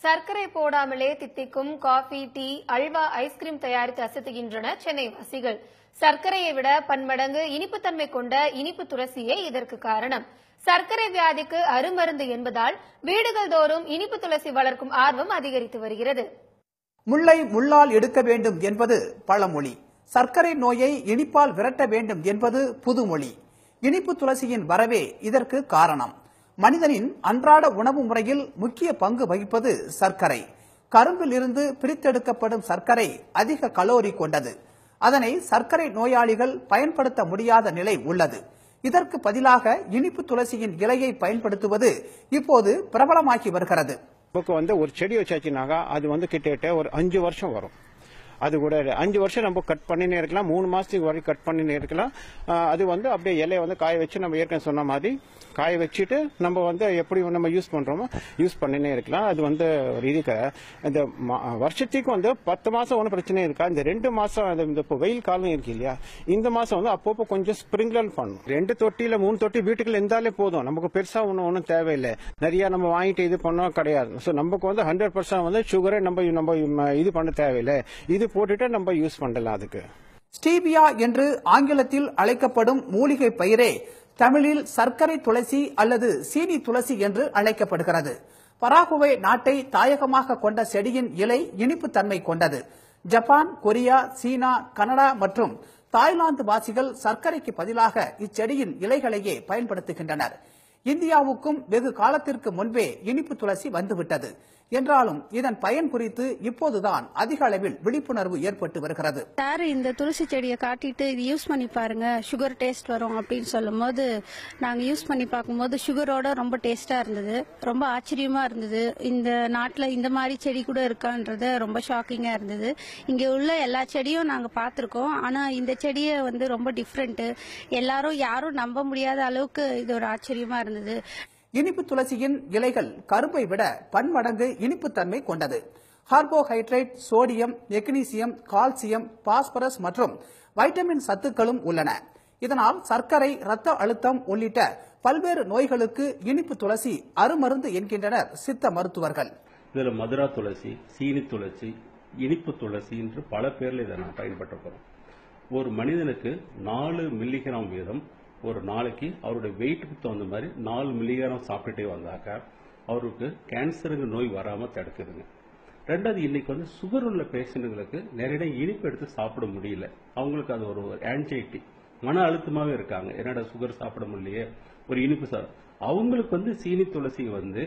சர்க்கரை போடாமலே தித்திக்கும் coffee tea halwa ice cream தயாரித்து அசத்துகின்றன சென்னை வாசிகள் சர்க்கரையை விட பன்மடங்கு இனிப்புத்தன்மை கொண்ட இனிப்பு துளசியே இதற்கு காரணம் சர்க்கரை வியாதிக்கு அருமருந்து என்பதால் வீடுகள் தோறும் இனிப்பு துளசி வளர்க்கும் ஆர்வம் அதிகரித்து வருகிறது முள்ளை முள்ளால் எடுக்க வேண்டும் என்பது பழமொழி சர்க்கரை நோயை இனிப்பால் விரட்ட வேண்டும் என்பது புதுமொழி இனிப்பு துளசியின் வரவே இதற்கு காரணம் மனிதனின் அன்றாட உணவு முறையில் முக்கிய பங்கு வகிப்பது சர்க்கரை கரும்பில் இருந்து பிரித்தெடுக்கப்படும் சர்க்கரை அதிக கலோரி கொண்டது அதனை சர்க்கரை நோயாளிகள் பயன்படுத்த முடியாத நிலை உள்ளது இதற்கு பதிலாக இனிப்பு துளசியின் இலையை பயன்படுத்துவது இப்போது பிரபலமாகி வருகிறது நமக்கு வந்து ஒரு செடி வச்சாச்சுனாக்கா அது வந்து கிட்டத்தட்ட ஒரு அஞ்சு வருஷம் வரும் அது கூட அஞ்சு வருஷம் நம்ம கட் பண்ணினே இருக்கலாம் மூணு மாசத்துக்கு வரைக்கும் கட் பண்ணினே இருக்கலாம் ஆஹ் அது வந்து அப்படியே இலையை வந்து காய வச்சு நம்ம ஏற்கனவே சொன்ன மாதிரி காய வச்சுட்டு நம்ம வந்து எப்படி நம்ம யூஸ் பண்றோமோ யூஸ் பண்ணினே இருக்கலாம் அது வந்து ஒரு இதுக்கு இந்த ம- வருஷத்துக்கு வந்து பத்து மாசம் ஒன்றும் பிரச்சனை இருக்கா இந்த ரெண்டு மாசம் அது இந்த இப்போ வெயில் காலம் இருக்கு இல்லையா இந்த மாசம் வந்து அப்பப்போ கொஞ்சம் ஸ்ப்ரிங்க்லர் பண்ணும் ரெண்டு தொட்டியில மூணு தொட்டி வீட்டுக்குள்ள இருந்தாலே போதும் நமக்கு பெருசா ஒன்றும் ஒன்றும் தேவையில்லை நிறைய நம்ம வாங்கிட்டு இது பண்ணோம் கிடையாது ஸோ நமக்கு வந்து ஹண்ட்ரட் பர்சன்ட் வந்து சுகரை நம்ம நம்ம ம, இது பண்ண தேவையில்லை இது போட்டுட்டு நம்ம யூஸ் பண்ணலாம் அதுக்கு ஸ்டீபியா என்று ஆங்கிலத்தில் அழைக்கப்படும் மூலிகை பயிரே தமிழில் சர்க்கரை துளசி அல்லது சீனி துளசி என்று அழைக்கப்படுகிறது பராகுவே நாட்டை தாயகமாக கொண்ட செடியின் இலை இனிப்பு தன்மை கொண்டது ஜப்பான் கொரியா சீனா கனடா மற்றும் தாய்லாந்து வாசிகள் சர்க்கரைக்கு பதிலாக இச்செடியின் இலைகளையே பயன்படுத்துகின்றனர் இந்தியாவுக்கும் வெகு காலத்திற்கு முன்பே இனிப்பு துளசி வந்துவிட்டது என்றாலும் இதன் பயன் குறித்து இப்போதுதான் அதிக அளவில் விழிப்புணர்வு ஏற்பட்டு வருகிறது சார் இந்த துளசி செடியை காட்டிட்டு இது யூஸ் பண்ணி பாருங்க சுகர் டேஸ்ட் வரும் அப்படின்னு சொல்லும்போது நாங்க யூஸ் பண்ணி பார்க்கும்போது சுகரோட ரொம்ப டேஸ்டா இருந்தது ரொம்ப ஆச்சரியமா இருந்தது இந்த நாட்டுல இந்த மாதிரி செடி கூட இருக்கான்றது ரொம்ப ஷாக்கிங்கா இருந்தது இங்க உள்ள எல்லா செடியும் நாங்க பார்த்திருக்கோம் ஆனா இந்த செடியை வந்து ரொம்ப டிஃப்ரெண்ட் எல்லாரும் யாரும் நம்ப முடியாத அளவுக்கு இது ஒரு ஆச்சரியமா இருந்தது இனிப்பு துளசியின் இலைகள் கரும்பை விட பன்மடங்கு இனிப்புத்தன்மை கொண்டது carbohydrate sodium magnesium calcium phosphorus மற்றும் வைட்டமின் சத்துக்களும் உள்ளன இதனால் சர்க்கரை இரத்த அழுத்தம் உள்ளிட்ட பல்வேறு நோய்களுக்கு இனிப்பு துளசி அருமருந்து என்கின்றனர் சித்த மருத்துவர்கள் இதுல மதுரா துளசி சீனி துளசி இனிப்பு துளசி என்று பல பேர்ல இதை நான் பயன்படுத்த போறோம் ஒரு மனிதனுக்கு நாலு மில்லிகிராம் வீதம் ஒரு நாளைக்கு அவருடைய வெயிட்டுக்கு தகுந்த மாதிரி நாலு மில்லிகிராம் சாப்பிட்டுட்டே வந்தாக்க அவருக்கு கேன்சருங்க நோய் வராம தடுக்குதுங்க ரெண்டாவது இன்னைக்கு வந்து சுகர் உள்ள பேஷண்ட்டுங்களுக்கு நிறைய இனிப்பு எடுத்து சாப்பிட முடியல அவங்களுக்கு அது ஒரு ஆன்சைட்டி மன அழுத்தமாவே இருக்காங்க என்னடா சுகர் சாப்பிட முடியலையே ஒரு இனிப்பு சா அவங்களுக்கு வந்து சீனி துளசி வந்து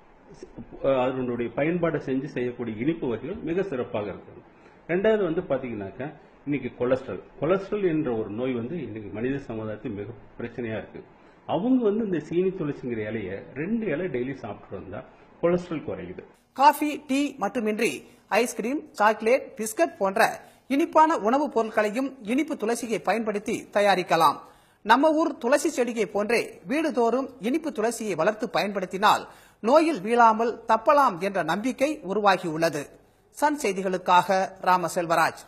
அஹ் அதனுடைய பயன்பாடை செஞ்சு செய்யக்கூடிய இனிப்பு வகைகள் மிக சிறப்பாக இருக்குது ரெண்டாவது வந்து பாத்தீங்கன்னாக்கா இன்னைக்கு கொலஸ்ட்ரால் கொலஸ்ட்ரால் என்ற ஒரு நோய் வந்து இன்னைக்கு மனித சமுதாயத்துக்கு மிக பிரச்சனையா இருக்கு அவங்க வந்து இந்த சீனி துளசிங்கிற இலைய ரெண்டு இலை டெய்லி சாப்பிட்டு வந்தா கொலஸ்ட்ரால் குறையுது காஃபி டீ மட்டுமின்றி ஐஸ்கிரீம் சாக்லேட் பிஸ்கட் போன்ற இனிப்பான உணவுப் பொருட்களையும் இனிப்பு துளசியை பயன்படுத்தி தயாரிக்கலாம் நம்ம ஊர் துளசி செடியை போன்றே வீடுதோறும் இனிப்பு துளசியை வளர்த்து பயன்படுத்தினால் நோயில் வீழாமல் தப்பலாம் என்ற நம்பிக்கை உருவாகியுள்ளது சன் செய்திகளுக்காக ராம செல்வராஜ்